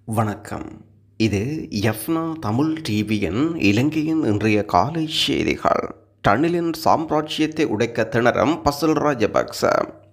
வணக்கம் இது எஃப்னா தமிழ் டிவியின் இலங்கையின் இன்றைய காலை செய்திகள் டனிலின் சாம்ராஜ்யத்தை உடைக்க திணறும் பசல் ராஜபக்ச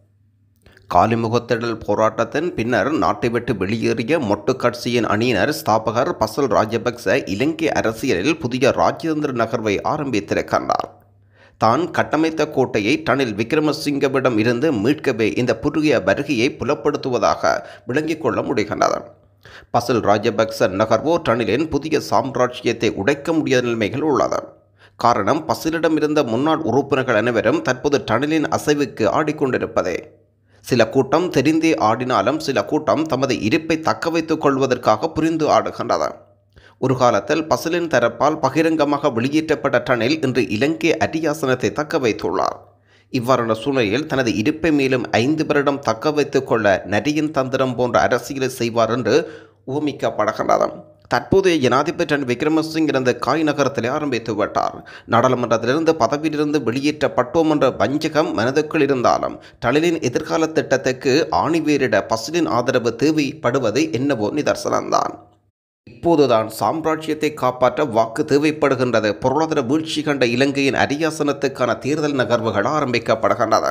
காலிமுகத்திடல் போராட்டத்தின் பின்னர் நாட்டை விட்டு வெளியேறிய மொட்டு கட்சியின் அணியினர் ஸ்தாபகர் பசல் ராஜபக்ச இலங்கை அரசியலில் புதிய ராஜேந்திர நகர்வை ஆரம்பித்திருக்கின்றார் தான் கட்டமைத்த கோட்டையை டனில் விக்ரமசிங்கவிடம் இருந்து மீட்கவே இந்த புதிய வருகையை புலப்படுத்துவதாக விளங்கிக் கொள்ள முடிகின்றது பசல் ராஜபக்ச நகர்வோ டனிலின் புதிய சாம்ராஜ்யத்தை உடைக்க முடியாத நிலைமைகள் உள்ளது காரணம் பசிலிடம் இருந்த முன்னாள் உறுப்பினர்கள் அனைவரும் தற்போது டனிலின் அசைவுக்கு ஆடிக்கொண்டிருப்பதே சில கூட்டம் தெரிந்தே ஆடினாலும் சில கூட்டம் தமது இருப்பை தக்க வைத்துக் கொள்வதற்காக புரிந்து ஆடுகின்றது ஒரு காலத்தில் பசலின் தரப்பால் பகிரங்கமாக வெளியேற்றப்பட்ட டனில் இன்று இலங்கை அரியாசனத்தை தக்க வைத்துள்ளார் இவ்வாறான சூழ்நிலையில் தனது இருப்பை மேலும் ஐந்து வருடம் தக்க வைத்துக் கொள்ள நரியின் தந்திரம் போன்ற அரசியலை செய்வார் என்று ஊமிக்கப்படுகின்றது தற்போதைய ஜனாதிபதி ரணில் விக்ரமசிங் இருந்த காய் நகரத்திலே ஆரம்பித்து விட்டார் நாடாளுமன்றத்திலிருந்து பதவியிலிருந்து வெளியேற்றப்பட்டோம் என்ற வஞ்சகம் மனதுக்குள் இருந்தாலும் டலிலின் எதிர்கால திட்டத்துக்கு ஆணிவேரிட பசுலின் ஆதரவு தேவைப்படுவது என்னவோ நிதர்சனம்தான் இப்போதுதான் சாம்ராஜ்யத்தை காப்பாற்ற வாக்கு தேவைப்படுகின்றது பொருளாதார வீழ்ச்சி கண்ட இலங்கையின் அரியாசனத்துக்கான தேர்தல் நகர்வுகள் ஆரம்பிக்கப்படுகின்றன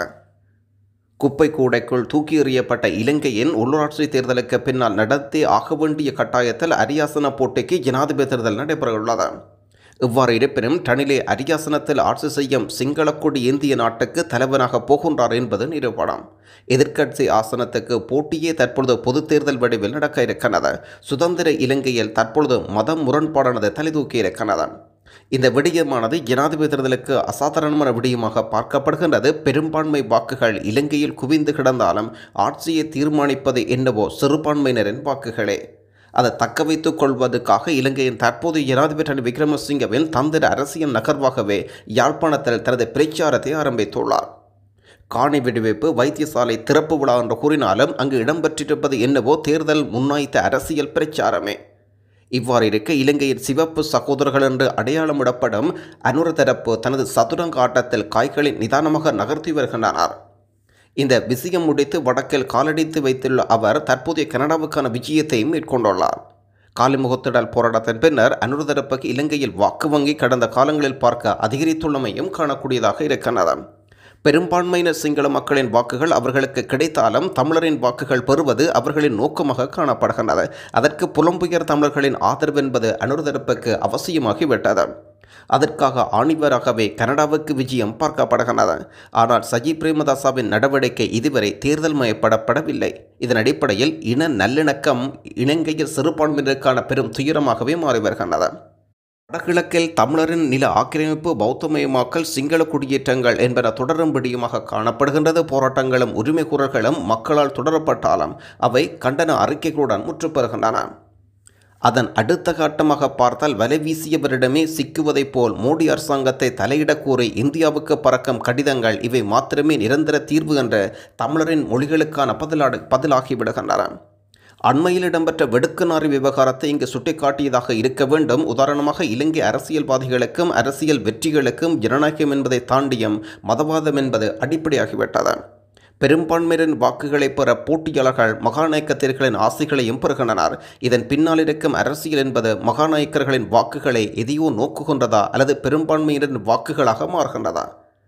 குப்பை கூடைக்குள் தூக்கி எறியப்பட்ட இலங்கையின் உள்ளூராட்சி தேர்தலுக்கு பின்னால் நடத்தி ஆக வேண்டிய கட்டாயத்தில் அரியாசன போட்டிக்கு ஜனாதிபதி தேர்தல் நடைபெறவுள்ளது இவ்வாறு இருப்பினும் டனிலே அரியாசனத்தில் ஆட்சி செய்யும் சிங்களக்கொடி இந்திய நாட்டுக்கு தலைவனாக போகின்றார் என்பது நிரூபணம் எதிர்க்கட்சி ஆசனத்துக்கு போட்டியே தற்பொழுது பொது தேர்தல் வடிவில் நடக்க இருக்கின்றது சுதந்திர இலங்கையில் தற்பொழுது மத முரண்பாடானது தலைதூக்கி இருக்கின்றது இந்த விடயமானது ஜனாதிபதி தேர்தலுக்கு அசாதாரணமான விடயமாக பார்க்கப்படுகின்றது பெரும்பான்மை வாக்குகள் இலங்கையில் குவிந்து கிடந்தாலும் ஆட்சியை தீர்மானிப்பது என்னவோ சிறுபான்மையினரின் வாக்குகளே அதை தக்க வைத்துக் கொள்வதற்காக இலங்கையின் தற்போதைய ஜனாதிபதி ரணில் விக்ரமசிங்கவின் தந்திர அரசியல் நகர்வாகவே யாழ்ப்பாணத்தில் தனது பிரச்சாரத்தை ஆரம்பித்துள்ளார் காணி வெடிவைப்பு வைத்தியசாலை திறப்பு விழா என்று கூறினாலும் அங்கு இடம்பெற்றிருப்பது என்னவோ தேர்தல் முன்னாய்த்த அரசியல் பிரச்சாரமே இவ்வாறு இருக்க இலங்கையின் சிவப்பு சகோதரர்கள் என்று அடையாளமிடப்படும் அனுர தரப்பு தனது சதுரங்க ஆட்டத்தில் காய்களை நிதானமாக நகர்த்தி வருகின்றனர் இந்த விஷயம் முடித்து வடக்கில் காலடித்து வைத்துள்ள அவர் தற்போதைய கனடாவுக்கான விஜயத்தை மேற்கொண்டுள்ளார் காலிமுகத்திடல் போராட்டத்தின் பின்னர் அனுருதரப்புக்கு இலங்கையில் வாக்கு வங்கி கடந்த காலங்களில் பார்க்க அதிகரித்துள்ளமையும் காணக்கூடியதாக இருக்கின்றது பெரும்பான்மையினர் சிங்கள மக்களின் வாக்குகள் அவர்களுக்கு கிடைத்தாலும் தமிழரின் வாக்குகள் பெறுவது அவர்களின் நோக்கமாக காணப்படுகின்றது அதற்கு புலம்பெயர் தமிழர்களின் ஆதரவு என்பது அனுருதரப்புக்கு அவசியமாகிவிட்டது அதற்காக ஆணிவராகவே கனடாவுக்கு விஜயம் பார்க்கப்படுகின்றது ஆனால் சஜி பிரேமதாசாவின் நடவடிக்கை இதுவரை தேர்தல் மயப்படப்படவில்லை இதன் அடிப்படையில் இன நல்லிணக்கம் இலங்கையில் சிறுபான்மையினருக்கான பெரும் துயரமாகவே மாறி வருகின்றது வடகிழக்கில் தமிழரின் நில ஆக்கிரமிப்பு பௌத்தமயமாக்கல் சிங்கள குடியேற்றங்கள் என்பன தொடரும்படியுமாக காணப்படுகின்றது போராட்டங்களும் உரிமை குரல்களும் மக்களால் தொடரப்பட்டாலும் அவை கண்டன அறிக்கைகளுடன் முற்றுப்பெறுகின்றன அதன் அடுத்த கட்டமாக பார்த்தால் வலை வீசியவரிடமே சிக்குவதைப் போல் மோடி அரசாங்கத்தை தலையிடக் கூறி இந்தியாவுக்கு பறக்கும் கடிதங்கள் இவை மாத்திரமே நிரந்தர தீர்வு என்ற தமிழரின் மொழிகளுக்கான பதிலாடு பதிலாகிவிடுகின்றன அண்மையில் இடம்பெற்ற வெடுக்குநாரி விவகாரத்தை இங்கு சுட்டிக்காட்டியதாக இருக்க வேண்டும் உதாரணமாக இலங்கை அரசியல்வாதிகளுக்கும் அரசியல் வெற்றிகளுக்கும் ஜனநாயகம் என்பதை தாண்டியும் மதவாதம் என்பது அடிப்படையாகிவிட்டது பெரும்பான்மையினரின் வாக்குகளை பெற போட்டியாளர்கள் மகாநாயக்கத்திற்களின் ஆசைகளையும் பெறுகின்றனர் இதன் பின்னால் இருக்கும் அரசியல் என்பது மகாநாயக்கர்களின் வாக்குகளை எதையோ நோக்குகின்றதா அல்லது பெரும்பான்மையினரின் வாக்குகளாக மாறுகின்றதா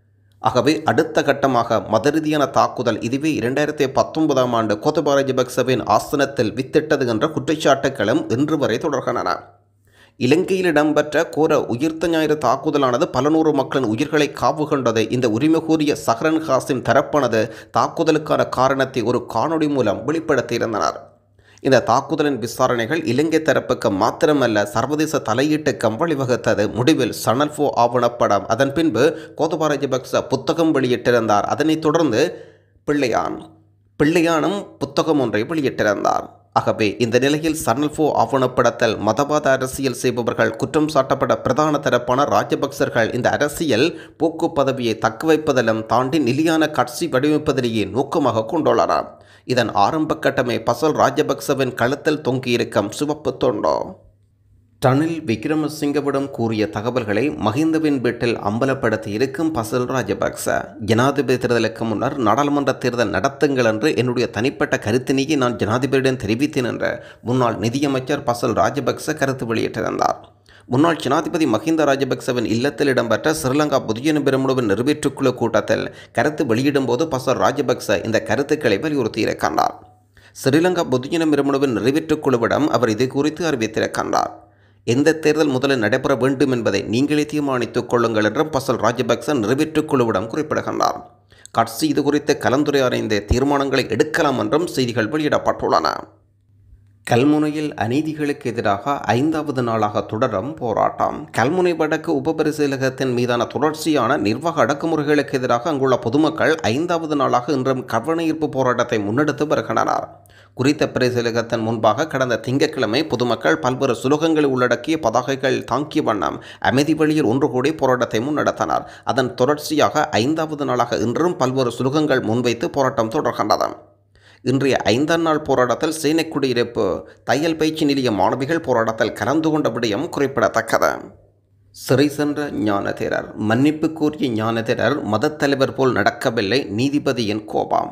ஆகவே அடுத்த கட்டமாக மத ரீதியான தாக்குதல் இதுவே இரண்டாயிரத்தி பத்தொன்பதாம் ஆண்டு கோத்தபா ராஜபக்சவின் ஆசனத்தில் வித்திட்டது என்ற குற்றச்சாட்டுகளும் இன்று வரை தொடர்கின்றன இலங்கையில் இடம்பெற்ற கோர உயிர்த்த ஞாயிறு தாக்குதலானது பல நூறு மக்களின் உயிர்களை காவு கொண்டது இந்த உரிமை கூறிய சஹரன் ஹாசிம் தரப்பானது தாக்குதலுக்கான காரணத்தை ஒரு காணொளி மூலம் வெளிப்படுத்தியிருந்தனர் இந்த தாக்குதலின் விசாரணைகள் இலங்கை தரப்புக்கு மாத்திரமல்ல சர்வதேச தலையீட்டுக்கும் வழிவகுத்தது முடிவில் சனல்ஃபோ ஆவணப்படம் அதன் பின்பு கோதபா ராஜபக்ச புத்தகம் வெளியிட்டிருந்தார் அதனைத் தொடர்ந்து பிள்ளையான் பிள்ளையானும் புத்தகம் ஒன்றை வெளியிட்டிருந்தார் ஆகவே இந்த நிலையில் சனல்ஃபோ ஆவணப்படத்தில் மதவாத அரசியல் செய்பவர்கள் குற்றம் சாட்டப்பட பிரதான தரப்பான ராஜபக்சர்கள் இந்த அரசியல் போக்கு பதவியை தக்கவைப்பதிலும் தாண்டி நிலையான கட்சி வடிவமைப்பதிலேயே நோக்கமாக கொண்டுள்ளனர் இதன் ஆரம்ப கட்டமே பசல் ராஜபக்சவின் களத்தில் தொங்கியிருக்கும் சிவப்பு தொண்டோ ரணில் விக்ரமசிங்கவிடம் கூறிய தகவல்களை மஹிந்தவின் வீட்டில் அம்பலப்படுத்தி இருக்கும் பசல் ராஜபக்ச ஜனாதிபதி தேர்தலுக்கு முன்னர் நாடாளுமன்ற தேர்தல் நடத்துங்கள் என்று என்னுடைய தனிப்பட்ட கருத்தினையே நான் ஜனாதிபதியிடம் தெரிவித்தேன் என்ற முன்னாள் நிதியமைச்சர் பசல் ராஜபக்ச கருத்து வெளியிட்டிருந்தார் முன்னாள் ஜனாதிபதி மஹிந்த ராஜபக்சவின் இல்லத்தில் இடம்பெற்ற ஸ்ரீலங்கா புதிய பெருமுழுவின் நிறைவேற்றுக்குழு கூட்டத்தில் கருத்து வெளியிடும்போது பசல் ராஜபக்ச இந்த கருத்துக்களை வலியுறுத்தியிருக்கின்றார் ஸ்ரீலங்கா பொதுஜன பெருமுழுவின் நிறைவேற்றுக் குழுவிடம் அவர் இது குறித்து அறிவித்திருக்கின்றார் எந்த தேர்தல் முதலில் நடைபெற வேண்டும் என்பதை நீங்களே தீர்மானித்துக் கொள்ளுங்கள் என்றும் பசல் ராஜபக்ச நிறைவேற்றுக் குழுவிடம் குறிப்பிடுகின்றார் கட்சி இது குறித்து கலந்துரையாடைந்த தீர்மானங்களை எடுக்கலாம் என்றும் செய்திகள் வெளியிடப்பட்டுள்ளன கல்முனையில் அநீதிகளுக்கு எதிராக ஐந்தாவது நாளாக தொடரும் போராட்டம் கல்முனை வடக்கு உபபரிசீலகத்தின் மீதான தொடர்ச்சியான நிர்வாக அடக்குமுறைகளுக்கு எதிராக அங்குள்ள பொதுமக்கள் ஐந்தாவது நாளாக இன்றும் கவனஈர்ப்பு போராட்டத்தை முன்னெடுத்து வருகின்றனர் குறித்த பரிசீலகத்தின் முன்பாக கடந்த திங்கட்கிழமை பொதுமக்கள் பல்வேறு சுலோகங்களை உள்ளடக்கிய பதாகைகள் தாங்கிய வண்ணம் அமைதி வழியில் ஒன்று கூடி போராட்டத்தை முன்னெடுத்தனர் அதன் தொடர்ச்சியாக ஐந்தாவது நாளாக இன்றும் பல்வேறு சுலோகங்கள் முன்வைத்து போராட்டம் தொடர்கின்றது இன்றைய ஐந்தாம் நாள் போராட்டத்தில் சேனை குடியிருப்பு தையல் பயிற்சி நிலைய மாணவிகள் போராட்டத்தில் கலந்து கொண்ட விடயம் குறிப்பிடத்தக்கது சிறை சென்ற ஞானதேரர் மன்னிப்பு கோரிய ஞானதேரர் மதத் தலைவர் போல் நடக்கவில்லை நீதிபதியின் கோபம்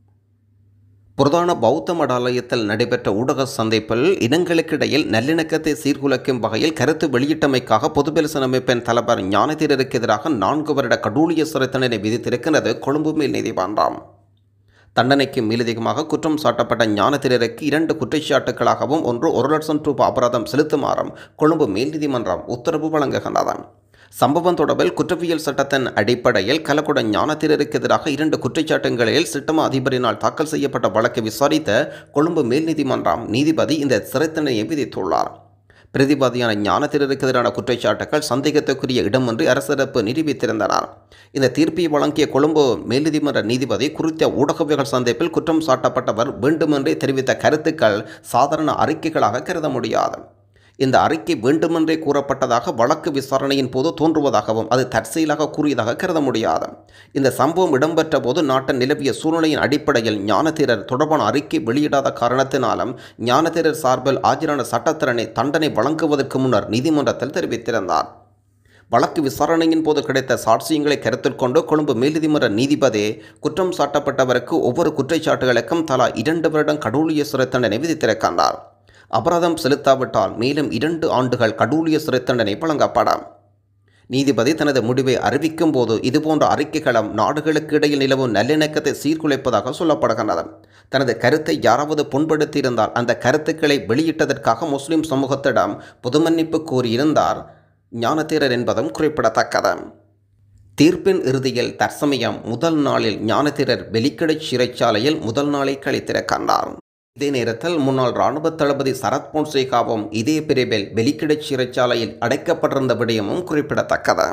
பிரதான பௌத்த மடாலயத்தில் நடைபெற்ற ஊடக சந்திப்பில் இனங்களுக்கிடையில் நல்லிணக்கத்தை சீர்குலைக்கும் வகையில் கருத்து வெளியிட்டமைக்காக பொதுபெலசன் அமைப்பின் தலைவர் ஞானதீரருக்கு எதிராக நான்கு வருட கடூழிய சிறை தண்டனை விதித்திருக்கிறது கொழும்பு மேல் நீதிமன்றம் தண்டனைக்கு மேலதிகமாக குற்றம் சாட்டப்பட்ட ஞானத்திரருக்கு இரண்டு குற்றச்சாட்டுகளாகவும் ஒன்று ஒரு லட்சம் ரூபாய் அபராதம் செலுத்துமாறும் கொழும்பு மேல் நீதிமன்றம் உத்தரவு வழங்குகின்றது சம்பவம் தொடர்பில் குற்றவியல் சட்டத்தின் அடிப்படையில் கலக்குட ஞானத்திரருக்கு எதிராக இரண்டு குற்றச்சாட்டுகளில் சிட்டம அதிபரினால் தாக்கல் செய்யப்பட்ட வழக்கை விசாரித்த கொழும்பு மேல் நீதிமன்றம் நீதிபதி இந்த சிறை தண்டனையை விதித்துள்ளார் பிரதிவாதியான ஞானத்திரருக்கு எதிரான குற்றச்சாட்டுகள் சந்தேகத்துக்குரிய இடமின்றி அரசரப்பு நிரூபித்திருந்தனர் இந்த தீர்ப்பை வழங்கிய கொழும்பு மேல்நீதிமன்ற நீதிபதி குறித்த ஊடகவியல் சந்திப்பில் குற்றம் சாட்டப்பட்டவர் வேண்டுமென்றே தெரிவித்த கருத்துக்கள் சாதாரண அறிக்கைகளாக கருத முடியாது இந்த அறிக்கை வேண்டுமென்றே கூறப்பட்டதாக வழக்கு விசாரணையின் போது தோன்றுவதாகவும் அது தற்செயலாக கூறியதாக கருத முடியாது இந்த சம்பவம் இடம்பெற்ற போது நாட்டின் நிலவிய சூழ்நிலையின் அடிப்படையில் ஞானதீரர் தொடர்பான அறிக்கை வெளியிடாத காரணத்தினாலும் ஞானதீரர் சார்பில் ஆஜரான சட்டத்திறனை தண்டனை வழங்குவதற்கு முன்னர் நீதிமன்றத்தில் தெரிவித்திருந்தார் வழக்கு விசாரணையின் போது கிடைத்த சாட்சியங்களை கருத்தில் கொண்டு கொழும்பு மேல்நீதிமன்ற நீதிபதி குற்றம் சாட்டப்பட்டவருக்கு ஒவ்வொரு குற்றச்சாட்டுகளுக்கும் தலா இரண்டு வருடம் கடூழிய சிறை தண்டனை விதித்திருக்கின்றார் அபராதம் செலுத்தாவிட்டால் மேலும் இரண்டு ஆண்டுகள் கடூழிய சிறை தண்டனை வழங்கப்படும் நீதிபதி தனது முடிவை அறிவிக்கும் போது இதுபோன்ற அறிக்கைகளும் நாடுகளுக்கு இடையில் நிலவும் நல்லிணக்கத்தை சீர்குலைப்பதாக சொல்லப்படுகின்றது தனது கருத்தை யாராவது புண்படுத்தியிருந்தால் அந்த கருத்துக்களை வெளியிட்டதற்காக முஸ்லிம் சமூகத்திடம் பொதுமன்னிப்பு கோரியிருந்தார் ஞானதீரர் என்பதும் குறிப்பிடத்தக்கது தீர்ப்பின் இறுதியில் தற்சமயம் முதல் நாளில் ஞானதீரர் வெலிக்கடை சிறைச்சாலையில் முதல் நாளை கழித்திருக்கின்றார் இதே நேரத்தில் முன்னாள் இராணுவ தளபதி சரத் பொன்சேகாவும் இதே பிரிவில் வெலிக்கிடை சிறைச்சாலையில் அடைக்கப்பட்டிருந்த விடயமும் குறிப்பிடத்தக்கது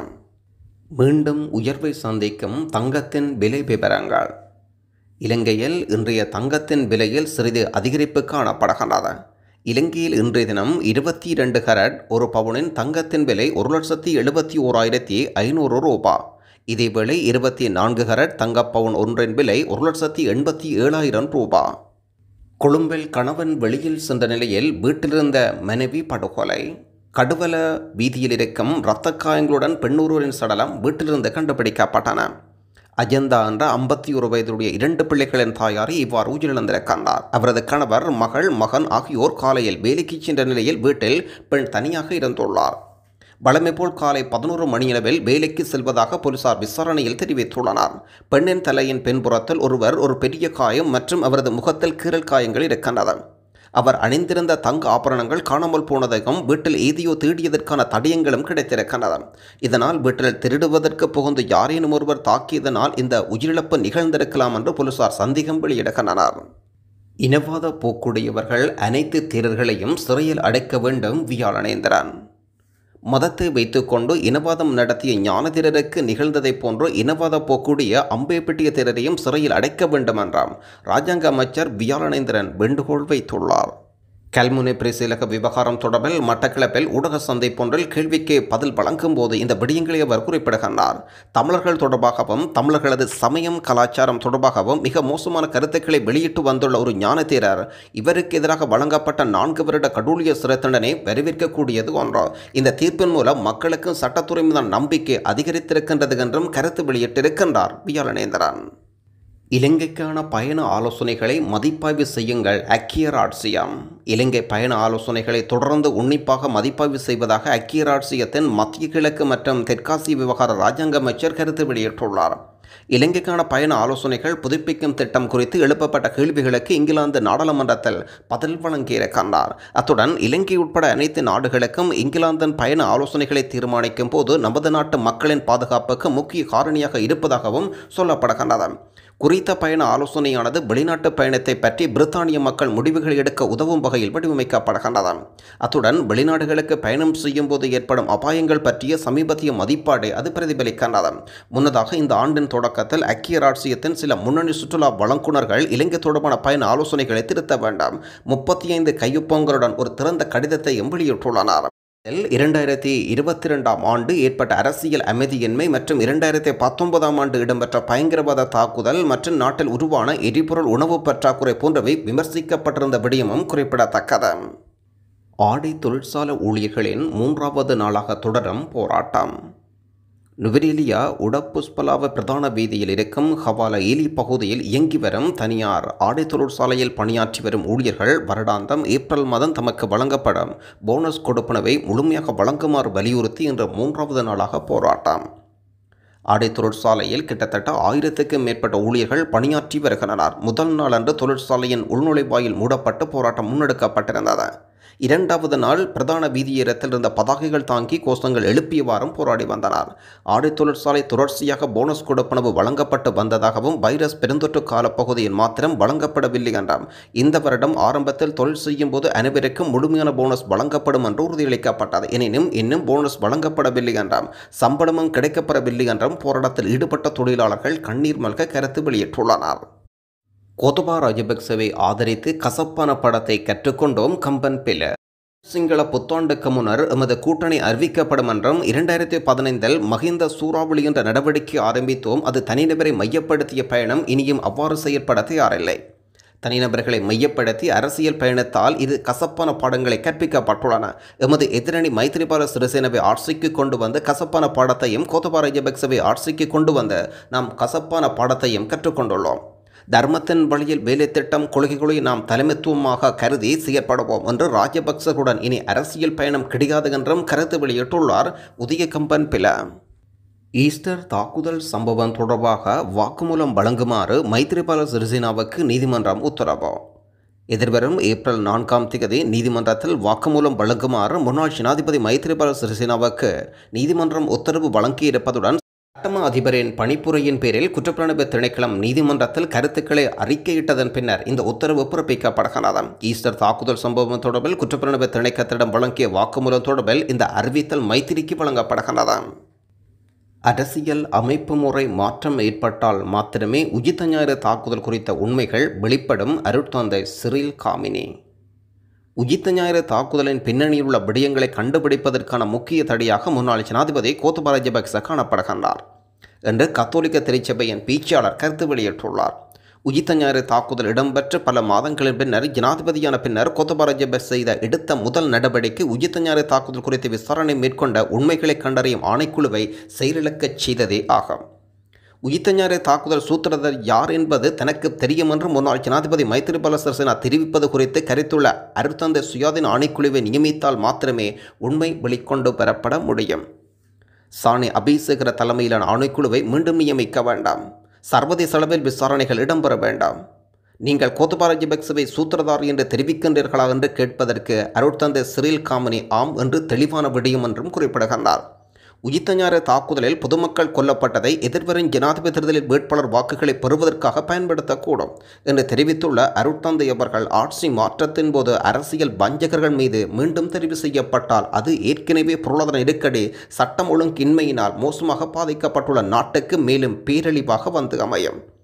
மீண்டும் உயர்வை சந்திக்கும் தங்கத்தின் விலை விவரங்கள் இலங்கையில் இன்றைய தங்கத்தின் விலையில் சிறிது அதிகரிப்பு காணப்படுகின்றது இலங்கையில் இன்றைய தினம் இருபத்தி இரண்டு கரட் ஒரு பவுனின் தங்கத்தின் விலை ஒரு லட்சத்தி எழுபத்தி ஓராயிரத்தி ஐநூறு ரூபா இதேவேளை இருபத்தி நான்கு கரட் தங்கப் பவுன் ஒன்றின் விலை ஒரு லட்சத்தி எண்பத்தி ஏழாயிரம் ரூபா கொழும்பில் கணவன் வெளியில் சென்ற நிலையில் வீட்டிலிருந்த மனைவி படுகொலை கடுவல வீதியில் இருக்கும் இரத்த காயங்களுடன் பெண்ணொருவரின் சடலம் வீட்டிலிருந்து கண்டுபிடிக்கப்பட்டன அஜந்தா என்ற ஐம்பத்தி ஒரு வயதுடைய இரண்டு பிள்ளைகளின் தாயார் இவ்வாறு உயிரிழந்திருக்கின்றார் அவரது கணவர் மகள் மகன் ஆகியோர் காலையில் வேலைக்கு சென்ற நிலையில் வீட்டில் பெண் தனியாக இருந்துள்ளார் வழமை போல் காலை பதினோரு மணியளவில் வேலைக்கு செல்வதாக போலீசார் விசாரணையில் தெரிவித்துள்ளனர் பெண்ணின் தலையின் பின்புறத்தில் ஒருவர் ஒரு பெரிய காயம் மற்றும் அவரது முகத்தில் கீறல் காயங்கள் இருக்கின்றன அவர் அணிந்திருந்த தங்க ஆபரணங்கள் காணாமல் போனதையும் வீட்டில் ஏதியோ தேடியதற்கான தடயங்களும் கிடைத்திருக்கின்றன இதனால் வீட்டில் திருடுவதற்கு புகுந்து யாரேனும் ஒருவர் தாக்கியதனால் இந்த உயிரிழப்பு நிகழ்ந்திருக்கலாம் என்று போலீசார் சந்தேகம் வெளியிடுகின்றனர் இனவாத போக்குடையவர்கள் அனைத்து தேரர்களையும் சிறையில் அடைக்க வேண்டும் வியாழனேந்திரன் மதத்தை வைத்துக்கொண்டு இனவாதம் நடத்திய ஞானதிரருக்கு நிகழ்ந்ததைப் போன்று இனவாத போக்குடைய அம்பேப்பட்டிய திரரையும் சிறையில் அடைக்க வேண்டும் என்றாம் ராஜாங்க அமைச்சர் வியாழனேந்திரன் வேண்டுகோள் வைத்துள்ளார் கல்முனை பிரசீலக விவகாரம் தொடர்பில் மட்டக்களப்பில் ஊடக சந்தை போன்றில் கேள்விக்கு பதில் வழங்கும் போது இந்த விடயங்களை அவர் குறிப்பிடுகின்றார் தமிழர்கள் தொடர்பாகவும் தமிழர்களது சமயம் கலாச்சாரம் தொடர்பாகவும் மிக மோசமான கருத்துக்களை வெளியிட்டு வந்துள்ள ஒரு ஞானத்தீரர் இவருக்கு எதிராக வழங்கப்பட்ட நான்கு வருட கடூழிய சிறை தண்டனை வரவேற்கக்கூடியது ஒன்று இந்த தீர்ப்பின் மூலம் மக்களுக்கு சட்டத்துறை மீதான நம்பிக்கை அதிகரித்திருக்கின்றது என்றும் கருத்து வெளியிட்டிருக்கின்றார் வியாழனேந்திரன் இலங்கைக்கான பயண ஆலோசனைகளை மதிப்பாய்வு செய்யுங்கள் ஐக்கிய ராட்சியம் இலங்கை பயண ஆலோசனைகளை தொடர்ந்து உன்னிப்பாக மதிப்பாய்வு செய்வதாக ஐக்கிய ராட்சியத்தின் மத்திய கிழக்கு மற்றும் தெற்காசிய விவகார ராஜாங்க அமைச்சர் கருத்து வெளியிட்டுள்ளார் இலங்கைக்கான பயண ஆலோசனைகள் புதுப்பிக்கும் திட்டம் குறித்து எழுப்பப்பட்ட கேள்விகளுக்கு இங்கிலாந்து நாடாளுமன்றத்தில் பதில் வழங்கியிருக்கின்றார் அத்துடன் இலங்கை உட்பட அனைத்து நாடுகளுக்கும் இங்கிலாந்தின் பயண ஆலோசனைகளை தீர்மானிக்கும் போது நமது நாட்டு மக்களின் பாதுகாப்புக்கு முக்கிய காரணியாக இருப்பதாகவும் சொல்லப்படுகின்றது குறித்த பயண ஆலோசனையானது வெளிநாட்டு பயணத்தை பற்றி பிரித்தானிய மக்கள் முடிவுகள் எடுக்க உதவும் வகையில் வடிவமைக்கப்படுகின்றது அத்துடன் வெளிநாடுகளுக்கு பயணம் செய்யும் போது ஏற்படும் அபாயங்கள் பற்றிய சமீபத்திய மதிப்பாடை அது பிரதிபலிக்கின்றது முன்னதாக இந்த ஆண்டின் தொடக்கத்தில் ஐக்கிய ராட்சியத்தின் சில முன்னணி சுற்றுலா வழங்குனர்கள் இலங்கை தொடர்பான பயண ஆலோசனைகளை திருத்த வேண்டாம் முப்பத்தி ஐந்து கையொப்பங்களுடன் ஒரு திறந்த கடிதத்தையும் வெளியிட்டுள்ளனர் இரண்டாயிரத்தி இருபத்தி ரெண்டாம் ஆண்டு ஏற்பட்ட அரசியல் அமைதியின்மை மற்றும் இரண்டாயிரத்தி பத்தொன்பதாம் ஆண்டு இடம்பெற்ற பயங்கரவாத தாக்குதல் மற்றும் நாட்டில் உருவான எரிபொருள் உணவு பற்றாக்குறை போன்றவை விமர்சிக்கப்பட்டிருந்த விடயமும் குறிப்பிடத்தக்கது ஆடை தொழிற்சாலை ஊழியர்களின் மூன்றாவது நாளாக தொடரும் போராட்டம் நுவரேலியா உடப்புஷ்பலாவ பிரதான வீதியில் இருக்கும் ஹவால ஏலி பகுதியில் இயங்கி வரும் தனியார் ஆடை தொழிற்சாலையில் பணியாற்றி வரும் ஊழியர்கள் வருடாந்தம் ஏப்ரல் மாதம் தமக்கு வழங்கப்படும் போனஸ் கொடுப்பனவை முழுமையாக வழங்குமாறு வலியுறுத்தி இன்று மூன்றாவது நாளாக போராட்டம் ஆடை தொழிற்சாலையில் கிட்டத்தட்ட ஆயிரத்துக்கும் மேற்பட்ட ஊழியர்கள் பணியாற்றி வருகின்றனர் முதல் நாளன்று தொழிற்சாலையின் உள்நுழைவாயில் மூடப்பட்டு போராட்டம் முன்னெடுக்கப்பட்டிருந்தது இரண்டாவது நாள் பிரதான வீதியேரத்தில் இருந்த பதாகைகள் தாங்கி கோஷங்கள் எழுப்பியவாறும் போராடி வந்தனர் ஆடை தொழிற்சாலை தொடர்ச்சியாக போனஸ் கொடுப்பனவு வழங்கப்பட்டு வந்ததாகவும் வைரஸ் பெருந்தொற்று காலப்பகுதியில் மாத்திரம் வழங்கப்படவில்லை என்றாம் இந்த வருடம் ஆரம்பத்தில் தொழில் செய்யும் போது அனைவருக்கும் முழுமையான போனஸ் வழங்கப்படும் என்று உறுதியளிக்கப்பட்டது எனினும் இன்னும் போனஸ் வழங்கப்படவில்லை என்றாம் சம்பளமும் கிடைக்கப்பெறவில்லை என்றும் போராட்டத்தில் ஈடுபட்ட தொழிலாளர்கள் கண்ணீர் மல்க கருத்து வெளியிட்டுள்ளனர் கோதபா ராஜபக்சவை ஆதரித்து கசப்பான படத்தை கற்றுக்கொண்டோம் கம்பன் பில சிங்கள புத்தாண்டுக்கு முன்னர் எமது கூட்டணி அறிவிக்கப்படும் என்றும் இரண்டாயிரத்தி பதினைந்தில் மஹிந்த சூறாவளி என்ற நடவடிக்கை ஆரம்பித்தோம் அது தனிநபரை மையப்படுத்திய பயணம் இனியும் அவ்வாறு செயற்பட தயாரில்லை தனிநபர்களை மையப்படுத்தி அரசியல் பயணத்தால் இது கசப்பான பாடங்களை கற்பிக்கப்பட்டுள்ளன எமது எதிரணி மைத்ரிபால சிறிசேனவை ஆட்சிக்கு கொண்டு வந்து கசப்பான பாடத்தையும் கோத்தபா ராஜபக்சவை ஆட்சிக்கு கொண்டு வந்து நாம் கசப்பான பாடத்தையும் கற்றுக்கொண்டுள்ளோம் தர்மத்தின் வழியில் வேலை திட்டம் கொள்கைகளை நாம் தலைமைத்துவமாக கருதி செயற்படுவோம் என்று ராஜபக்சகுடன் இனி அரசியல் பயணம் கிடையாது என்றும் கருத்து வெளியிட்டுள்ளார் உதய கம்பன் பில ஈஸ்டர் தாக்குதல் சம்பவம் தொடர்பாக வாக்குமூலம் வழங்குமாறு மைத்ரிபால சிறிசேனாவுக்கு நீதிமன்றம் உத்தரவு எதிர்வரும் ஏப்ரல் நான்காம் தேதி நீதிமன்றத்தில் வாக்குமூலம் வழங்குமாறு முன்னாள் ஜனாதிபதி மைத்ரிபால சிறிசேனாவுக்கு நீதிமன்றம் உத்தரவு வழங்கியிருப்பதுடன் சட்டம அதிபரின் பணிப்புரையின் பேரில் குற்றப்புலனாய்வு திணைக்களம் நீதிமன்றத்தில் கருத்துக்களை அறிக்கையிட்டதன் பின்னர் இந்த உத்தரவு பிறப்பிக்கப்படுகிறது ஈஸ்டர் தாக்குதல் சம்பவம் தொடர்பில் குற்றப்புலனாய்வு திணைக்களத்திடம் வழங்கிய வாக்குமூலம் தொடர்பில் இந்த அறிவித்தல் மைத்திரிக்கு வழங்கப்படுகிறது அரசியல் அமைப்பு முறை மாற்றம் ஏற்பட்டால் மாத்திரமே உஜித்த ஞாயிறு தாக்குதல் குறித்த உண்மைகள் வெளிப்படும் அருட்தந்தை சிறில் காமினி உஜித்த ஞாயிறு தாக்குதலின் பின்னணியில் உள்ள விடயங்களை கண்டுபிடிப்பதற்கான முக்கிய தடியாக முன்னாள் ஜனாதிபதி கோத்தபா ராஜபக்ச காணப்படுகின்றார் என்று கத்தோலிக்க திருச்சபையின் பேச்சாளர் கருத்து வெளியிட்டுள்ளார் உயித்த ஞாயிறு தாக்குதல் இடம்பெற்ற பல மாதங்களின் பின்னர் ஜனாதிபதியான பின்னர் கோத்தபா ராஜபக்ச செய்த எடுத்த முதல் நடவடிக்கை உயித்த ஞாயிறு தாக்குதல் குறித்து விசாரணை மேற்கொண்ட உண்மைகளை கண்டறியும் ஆணைக்குழுவை செயலிழக்கச் செய்ததே ஆகும் உயிர்த்தஞாரை தாக்குதல் சூத்திரதர் யார் என்பது தனக்கு தெரியும் என்று முன்னாள் ஜனாதிபதி மைத்திரிபால சிறிசேனா தெரிவிப்பது குறித்து கருத்துள்ள அருத்தந்தை சுயாதீன ஆணைக்குழுவை நியமித்தால் மாத்திரமே உண்மை வெளிக்கொண்டு பெறப்பட முடியும் சாணி அபிஷேகர தலைமையிலான ஆணைக்குழுவை மீண்டும் நியமிக்க வேண்டாம் சர்வதேச அளவில் விசாரணைகள் இடம்பெற வேண்டாம் நீங்கள் கோத்தபா ராஜபக்சவை சூத்திரதார் என்று தெரிவிக்கின்றீர்களா என்று கேட்பதற்கு அருட்தந்தை சிறில் காமனி ஆம் என்று தெளிவான விடயம் என்றும் குறிப்பிடுகின்றார் உயிர்த்தஞார தாக்குதலில் பொதுமக்கள் கொல்லப்பட்டதை எதிர்வரும் ஜனாதிபதி தேர்தலில் வேட்பாளர் வாக்குகளை பெறுவதற்காக பயன்படுத்தக்கூடும் என்று தெரிவித்துள்ள அருட்தந்தை அவர்கள் ஆட்சி மாற்றத்தின் போது அரசியல் வஞ்சகர்கள் மீது மீண்டும் தெரிவு செய்யப்பட்டால் அது ஏற்கனவே பொருளாதார நெருக்கடி சட்டம் ஒழுங்கின்மையினால் மோசமாக பாதிக்கப்பட்டுள்ள நாட்டுக்கு மேலும் பேரழிவாக வந்து அமையும்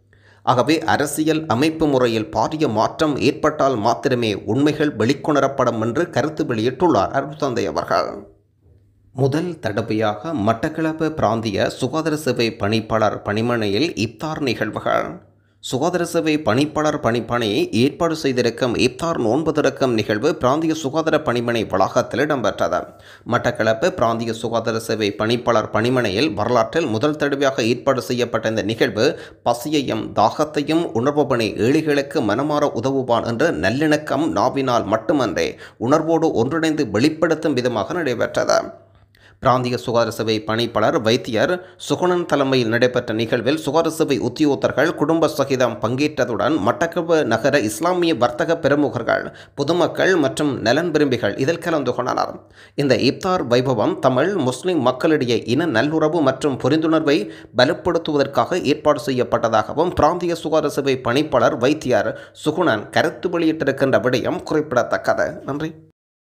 ஆகவே அரசியல் அமைப்பு முறையில் பாரிய மாற்றம் ஏற்பட்டால் மாத்திரமே உண்மைகள் வெளிக்கொணரப்படும் என்று கருத்து வெளியிட்டுள்ளார் அருட்தந்தை அவர்கள் முதல் தடவையாக மட்டக்களப்பு பிராந்திய சுகாதார சேவை பணிப்பாளர் பணிமனையில் இப்தார் நிகழ்வுகள் சுகாதார சேவை பணிப்பாளர் பணிப்பணியை ஏற்பாடு செய்திருக்கும் இப்தார் நோன்பு திறக்கும் நிகழ்வு பிராந்திய சுகாதார பணிமனை வளாகத்தில் இடம்பெற்றது மட்டக்களப்பு பிராந்திய சுகாதார சேவை பணிப்பாளர் பணிமனையில் வரலாற்றில் முதல் தடவையாக ஏற்பாடு செய்யப்பட்ட இந்த நிகழ்வு பசியையும் தாகத்தையும் உணர்வுபணி ஏழைகளுக்கு மனமாற உதவுவான் என்ற நல்லிணக்கம் நாவினால் மட்டுமன்றே உணர்வோடு ஒன்றிணைந்து வெளிப்படுத்தும் விதமாக நடைபெற்றது பிராந்திய சுகாதார சேவை பணிப்பாளர் வைத்தியர் சுகுணன் தலைமையில் நடைபெற்ற நிகழ்வில் சுகாதார சேவை உத்தியோகத்தர்கள் குடும்ப சகிதம் பங்கேற்றதுடன் மட்டக்களப்பு நகர இஸ்லாமிய வர்த்தக பிரமுகர்கள் பொதுமக்கள் மற்றும் நலன் விரும்பிகள் இதில் கலந்து கொண்டனர் இந்த இப்தார் வைபவம் தமிழ் முஸ்லிம் மக்களிடையே இன நல்லுறவு மற்றும் புரிந்துணர்வை பலப்படுத்துவதற்காக ஏற்பாடு செய்யப்பட்டதாகவும் பிராந்திய சுகாதார சேவை பணிப்பாளர் வைத்தியர் சுகுணன் கருத்து வெளியிட்டிருக்கின்ற விடயம் குறிப்பிடத்தக்கது நன்றி